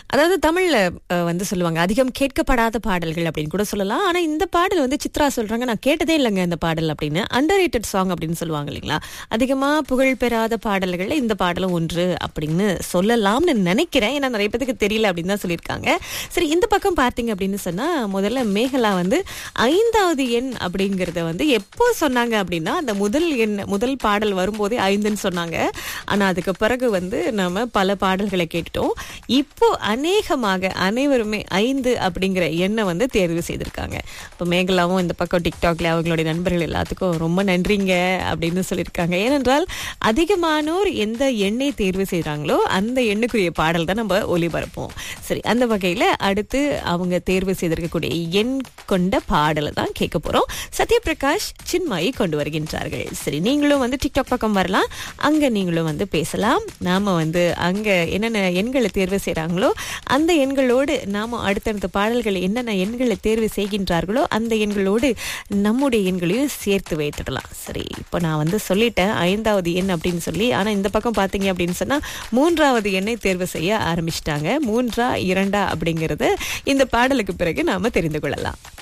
அதாவது தமிழ்ல அஹ், வந்து சொல்லுவாங்க அதிகம் கேட்கப்படாத பாடல்கள் அப்படின்னு கூட சொல்லலாம் ஆனா இந்த பாடல் வந்து சித்ரா சொல்றாங்க நான் கேட்டதே இல்லைங்க இந்த பாடல் அப்படின்னு அண்டர் ரேட்டட் சாங் அப்படின்னு சொல்லுவாங்க இல்லைங்களா அதிகமா புகழ் பெறாத பாடல்கள்ல இந்த பாடலும் ஒன்று அப்படின்னு சொல்லலாம்னு நினைக்கிறேன் ஏன்னா நிறைய பேருக்கு தெரியல அப்படின்னு தான் சொல்லியிருக்காங்க சரி இந்த பக்கம் பார்த்தீங்க அப்படின்னு சொன்னா முதல்ல மேகலா வந்து ஐந்தாவது எண் அப்படிங்கறத வந்து எப்போ சொன்னாங்க அப்படின்னா அந்த முதல் எண் முதல் பாடல் வரும்போதே ஐந்துன்னு சொன்னாங்க ஆனா அதுக்கு பிறகு வந்து நாம பல பாடல்களை கேட்டுட்டோம் இப்போ அநேகமாக அனைவருமே ஐந்து அப்படிங்கிற எண்ணை வந்து தேர்வு செய்திருக்காங்க இப்போ மேகலாவும் இந்த பக்கம் டிக்டாக்ல அவங்களுடைய நண்பர்கள் எல்லாத்துக்கும் ரொம்ப நன்றிங்க அப்படின்னு சொல்லியிருக்காங்க ஏனென்றால் அதிகமானோர் எந்த எண்ணை தேர்வு செய்றாங்களோ அந்த எண்ணுக்குரிய பாடல் தான் நம்ம ஒளிபரப்போம் சரி அந்த வகையில அடுத்து அவங்க தேர்வு செய்திருக்கக்கூடிய எண் கொண்ட பாடலை தான் கேட்க போறோம் சத்யபிரகாஷ் சின்மயி கொண்டு வருகின்றார்கள் சரி நீங்களும் வந்து டிக்டாக் பக்கம் வரலாம் அங்க நீங்களும் வந்து பேசலாம் நாம வந்து அங்க என்னென்ன எண்களை தேர்வு செய்றாங்களோ அந்த எண்களோடு நாம அடுத்தடுத்த பாடல்கள் என்னென்ன எண்களை தேர்வு செய்கின்றார்களோ அந்த எண்களோடு நம்முடைய எண்களையும் சேர்த்து வைத்துடலாம் சரி இப்போ நான் வந்து சொல்லிட்டேன் ஐந்தாவது எண் அப்படின்னு சொல்லி ஆனா இந்த பக்கம் பாத்தீங்க அப்படின்னு சொன்னா மூன்றாவது எண்ணை தேர்வு செய்ய ஆரம்பிச்சிட்டாங்க மூன்றா இரண்டா அப்படிங்கறது இந்த பாடலுக்கு பிறகு நாம தெரிந்து கொள்ளலாம்